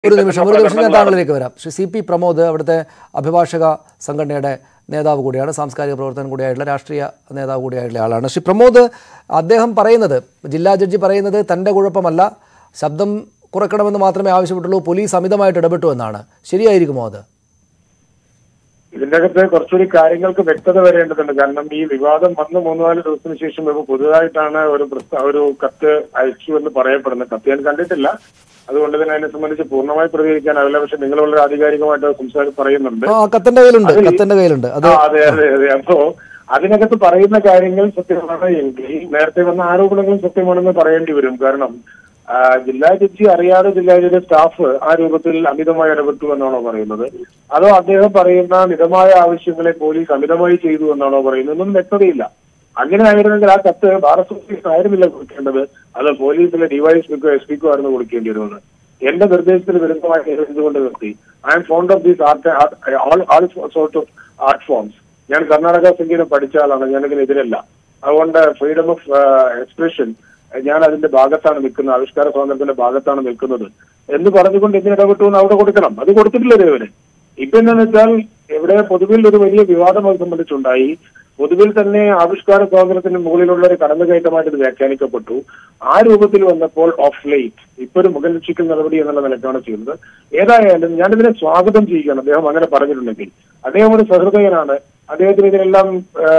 ഒരു നിമിഷം ഒരു നിമിഷം ഞാൻ താങ്കളിലേക്ക് വരാം ശ്രീ സി പി പ്രമോദ് അവിടുത്തെ അഭിഭാഷക സംഘടനയുടെ നേതാവ് കൂടിയാണ് സാംസ്കാരിക പ്രവർത്തനം കൂടിയായിട്ടുള്ള രാഷ്ട്രീയ നേതാവ് കൂടിയായിട്ടുള്ള ആളാണ് ശ്രീ പ്രമോദ് അദ്ദേഹം പറയുന്നത് ജില്ലാ ജഡ്ജി പറയുന്നത് തൻ്റെ കുഴപ്പമല്ല ശബ്ദം കുറയ്ക്കണമെന്ന് മാത്രമേ ആവശ്യപ്പെട്ടുള്ളൂ പോലീസ് അമിതമായിട്ട് ഇടപെട്ടു എന്നാണ് ശരിയായിരിക്കുമോ അത് ഇതിന്റെ അകത്ത് കുറച്ചുകൂടി കാര്യങ്ങൾക്ക് വ്യക്തത വരേണ്ടതുണ്ട് കാരണം ഈ വിവാദം വന്ന് മൂന്ന് നാല് ദിവസത്തിന് ശേഷം ഇപ്പൊ പുതുതായിട്ടാണ് ഒരു പ്രസ്താ ഒരു കത്ത് അയച്ചു എന്ന് പറയപ്പെടുന്നത് കത്ത് ഞാൻ കണ്ടിട്ടില്ല അതുകൊണ്ട് തന്നെ അതിനെ സംബന്ധിച്ച് പൂർണ്ണമായി പ്രതികരിക്കാനാവില്ല പക്ഷെ നിങ്ങൾ വളരെ ആധികാരികമായിട്ട് സംസാരം പറയുന്നുണ്ട് ആ കത്തൻ്റെ കയ്യിലുണ്ട് കത്തൻ്റെ കയ്യിലുണ്ട് അത് ആ, അതെ അതെ അതെ അപ്പോ അതിനകത്ത് പറയുന്ന കാര്യങ്ങൾ സത്യമാണ് എങ്കിൽ നേരത്തെ വന്ന ആരോപണങ്ങളും സത്യമാണെന്ന് പറയേണ്ടി വരും കാരണം ആ, ജില്ലാ ജഡ്ജി അറിയാതെ ജില്ലാ ജഡ്ജി സ്റ്റാഫ് ആ രൂപത്തിൽ അമിതമായി ഇടപെട്ടു എന്നാണോ പറയുന്നത് അതോ അദ്ദേഹം പറയുന്ന മിതമായ ആവശ്യങ്ങളെ പോലീസ് അമിതമായി ചെയ്തു എന്നാണോ പറയുന്നത് ഒന്നും വ്യക്തതയില്ല അങ്ങനെ ആയിരുന്നെങ്കിൽ ആ കത്ത് ബാർ അസോസിയേഷൻ ആയിരുന്നില്ല കൊടുക്കേണ്ടത് അത് പോലീസിലെ ഡിവൈഎസ്പിക്കോ എസ് പിക്കോ ആയിരുന്നു കൊടുക്കേണ്ടിയിരുന്നത് എന്റെ നിർദ്ദേശത്തിന് വിരുദ്ധമായി ഇത് എന്തുകൊണ്ട് നിർത്തി I am fond of these art all sort of art forms ഞാൻ കർണാടക സംഗീതം പഠിച്ച ആളാണ് ഞാൻ ഇതിനെതിരല്ല അതുകൊണ്ട് ഫ്രീഡം ഓഫ് എക്സ്പ്രഷൻ ഞാൻ അതിന്റെ ഭാഗത്താണ് നിൽക്കുന്നത് ആവിഷ്കാര സ്വാതന്ത്ര്യത്തിന്റെ ഭാഗത്താണ് നിൽക്കുന്നത് എന്ന് പറഞ്ഞുകൊണ്ട് എന്തിന് ഇടപെട്ടു എന്ന് അവിടെ കൊടുക്കണം അത് കൊടുത്തിട്ടില്ല ഇതുവരെ ഇപ്പൊ എന്താണെന്ന് വെച്ചാൽ ഇവിടെ പൊതുവിൽ ഒരു വലിയ വിവാദം അത് സംബന്ധിച്ചുണ്ടായി പൊതുവിൽ തന്നെ ആവിഷ്കാര സ്വാതന്ത്ര്യത്തിന് മുകളിലുള്ള ഒരു കടന്നുകയറ്റമായിട്ട് ഇത് വ്യാഖ്യാനിക്കപ്പെട്ടു ആ രൂപത്തിൽ വന്നപ്പോൾ ഓഫ് ലൈറ്റ് ഇപ്പൊ ഒരു മുഖലക്ഷിക്കൽ നടപടി എന്നുള്ള നിലക്കാണ് ചെയ്യുന്നത് ഏതായാലും ഞാനിതിനെ സ്വാഗതം ചെയ്യുകയാണ് അദ്ദേഹം അങ്ങനെ പറഞ്ഞിട്ടുണ്ടെങ്കിൽ അദ്ദേഹം ഒരു സഹൃദയനാണ് അദ്ദേഹത്തിന് ഇതിനെല്ലാം ആ,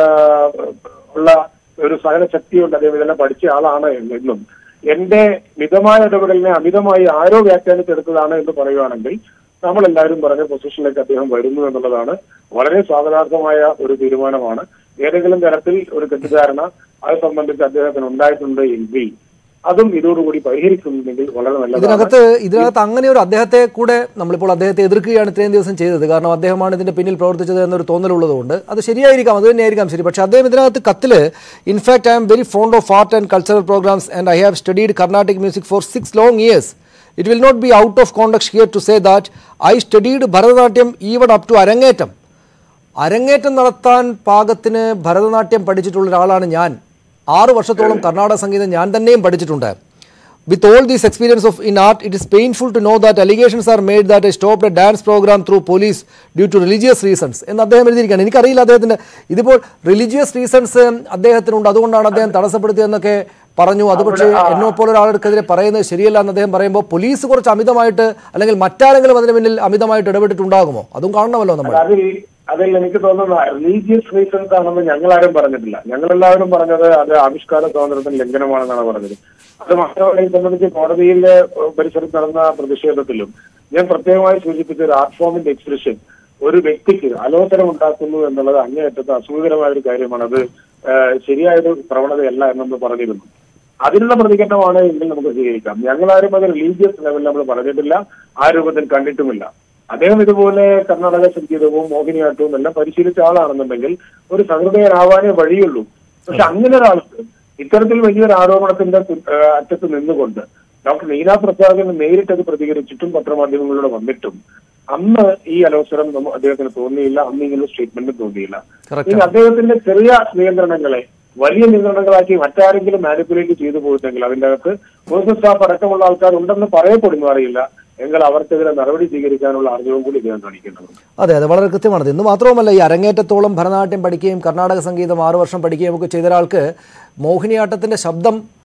ഉള്ള ഒരു സഹന ശക്തിയുണ്ട് അദ്ദേഹം ഇതെല്ലാം പഠിച്ച ആളാണ് എന്നും എന്റെ മിതമായ ഇടപെടലിനെ അമിതമായി ആരോ വ്യാഖ്യാനിച്ചെടുത്തതാണ് എന്ന് പറയുകയാണെങ്കിൽ നമ്മളെല്ലാവരും പറഞ്ഞ പൊസിഷനിലേക്ക് അദ്ദേഹം വരുന്നു എന്നുള്ളതാണ് വളരെ സ്വാഗതാർഹമായ ഒരു തീരുമാനമാണ് ഏതെങ്കിലും തരത്തിൽ ഒരു തെറ്റിദ്ധാരണ അത് സംബന്ധിച്ച് അദ്ദേഹത്തിന് ഉണ്ടായിട്ടുണ്ട് എങ്കിൽ അതും ഇതോടുകൂടി പരിഹരിക്കുന്നുണ്ടെങ്കിൽ വളരെ നല്ലതാണ് ഇതിനകത്ത് ഇതിനകത്ത് അങ്ങനെ ഒരു അദ്ദേഹത്തെ കൂടെ നമ്മളിപ്പോൾ അദ്ദേഹത്തെ എതിർക്കുകയാണ് ഇത്രയും ദിവസം ചെയ്തത് കാരണം അദ്ദേഹമാണ് ഇതിന്റെ പിന്നിൽ പ്രവർത്തിച്ചത് എന്നൊരു തോന്നലുള്ളതുകൊണ്ട് അത് ശരിയായിരിക്കാം അത് തന്നെയായിരിക്കാം ശരി പക്ഷേ അദ്ദേഹം ഇതിനകത്ത് കത്തിൽ in fact I am very fond of art and cultural programmes and I have studied Carnatic music for six long years it will not be out of context here to say that I studied Bharatanatyam even up to അരങ്ങേറ്റം അരങ്ങേറ്റം നടത്താൻ പാകത്തിന് ഭരതനാട്യം പഠിച്ചിട്ടുള്ള ഒരാളാണ് ഞാൻ ആറ് വർഷത്തോളം കർണാടക സംഗീതം ഞാൻ തന്നെയും പഠിച്ചിട്ടുണ്ട് with all these experience of in art it is painful to know that allegations are made that I stop a dance programme through police due to religious reasons എന്ന് അദ്ദേഹം എഴുതിയിരിക്കുകയാണ് എനിക്കറിയില്ല അദ്ദേഹത്തിൻ്റെ ഇതിപ്പോൾ റിലീജിയസ് റീസൺസ് അദ്ദേഹത്തിനുണ്ട് അതുകൊണ്ടാണ് അദ്ദേഹം തടസ്സപ്പെടുത്തിയതെന്നൊക്കെ പറഞ്ഞു അത് പക്ഷേ എന്നോ പോലെ ഒരാൾക്കെതിരെ പറയുന്നത് ശരിയല്ല എന്ന് അദ്ദേഹം പറയുമ്പോൾ പോലീസ് കുറച്ച് അമിതമായിട്ട് അല്ലെങ്കിൽ മറ്റാരെങ്കിലും അതിന് പിന്നിൽ അമിതമായിട്ട് ഇടപെട്ടിട്ടുണ്ടാകുമോ അതും കാണണമല്ലോ നമ്മൾ അതിൽ അതിൽ എനിക്ക് തോന്നുന്ന റിലീജിയസ് റീസൺസ് ആണെന്ന് ഞങ്ങളാരും പറഞ്ഞിട്ടില്ല ഞങ്ങളെല്ലാവരും പറഞ്ഞത് അത് ആവിഷ്കാര സ്വാതന്ത്ര്യത്തിന് ലംഘനമാണെന്നാണ് പറഞ്ഞത് അത് മാത്രമല്ല ഇത് സംബന്ധിച്ച് കോടതിയിലെ ഏഹ്, പരിസരത്ത് നടന്ന പ്രതിഷേധത്തിലും ഞാൻ പ്രത്യേകമായി സൂചിപ്പിച്ച ഒരു ആർട്ട് ഫോമിന്റെ എക്സ്പ്രഷൻ ഒരു വ്യക്തിക്ക് അലോസരം ഉണ്ടാക്കുന്നു എന്നുള്ളത് അങ്ങേയറ്റത്ത് അസുഖകരമായ ഒരു കാര്യമാണ് അത് ഏഹ്, ശരിയായൊരു പ്രവണതയല്ല എന്നൊന്ന് പറഞ്ഞിരുന്നു അതിനുള്ള പ്രതികരണമാണ് എങ്കിൽ നമുക്ക് സ്വീകരിക്കാം ഞങ്ങളാരും അത് റിലീജിയസ് ലെവലിൽ നമ്മൾ പറഞ്ഞിട്ടില്ല ആ രൂപത്തിൽ കണ്ടിട്ടുമില്ല അദ്ദേഹം ഇതുപോലെ കർണാടക സംഗീതവും മോഹിനിയാട്ടവും എല്ലാം പരിശീലിച്ച ആളാണെന്നുണ്ടെങ്കിൽ ഒരു സഹൃദയനാവാനേ വഴിയുള്ളൂ പക്ഷെ അങ്ങനെ ഒരാൾക്ക് ഇത്തരത്തിൽ വലിയൊരു ആരോപണത്തിന്റെ തു- ആ, അറ്റത്ത് നിന്നുകൊണ്ട് ഡോക്ടർ നീന പ്രസാദിന് നേരിട്ടത് പ്രതികരിച്ചിട്ടും പത്രമാധ്യമങ്ങളിലൂടെ വന്നിട്ടും അന്ന് ഈ അലോസരം നമ്മ- അദ്ദേഹത്തിന് തോന്നിയില്ല അന്ന് ഇങ്ങനെ സ്റ്റേറ്റ്മെന്റ് തോന്നിയില്ല Correct ഇനി അദ്ദേഹത്തിന്റെ ചെറിയ നിയന്ത്രണങ്ങളെ വലിയ നിയന്ത്രണങ്ങളാക്കി മറ്റാരെങ്കിലും മാനിപ്പുലേറ്റ് ചെയ്തു പോയിട്ടെങ്കിൽ അതിന്റെ അകത്ത് പേഴ്സണൽ സ്റ്റാഫ് അടക്കമുള്ള ആൾക്കാർ ഉണ്ടെന്ന് പറയപ്പെടുന്നു അറിയില്ല എങ്കിൽ അവർക്കെതിരെ നടപടി സ്വീകരിക്കാനുള്ള ആർജവം കൂടി ഇദ്ദേഹം കാണിക്കേണ്ടതുണ്ട് അതെ അതെ വളരെ കൃത്യമാണത് ഇന്ന് മാത്രവുമല്ല ഈ അരങ്ങേറ്റത്തോളം ഭരതനാട്യം പഠിക്കുകയും കർണാടക സംഗീതം ആറു വർഷം പഠിക്കുകയും ഒക്കെ ചെയ്ത ഒരാൾക്ക് മോഹിനിയാട്ടത്തിന്റെ ശബ്ദം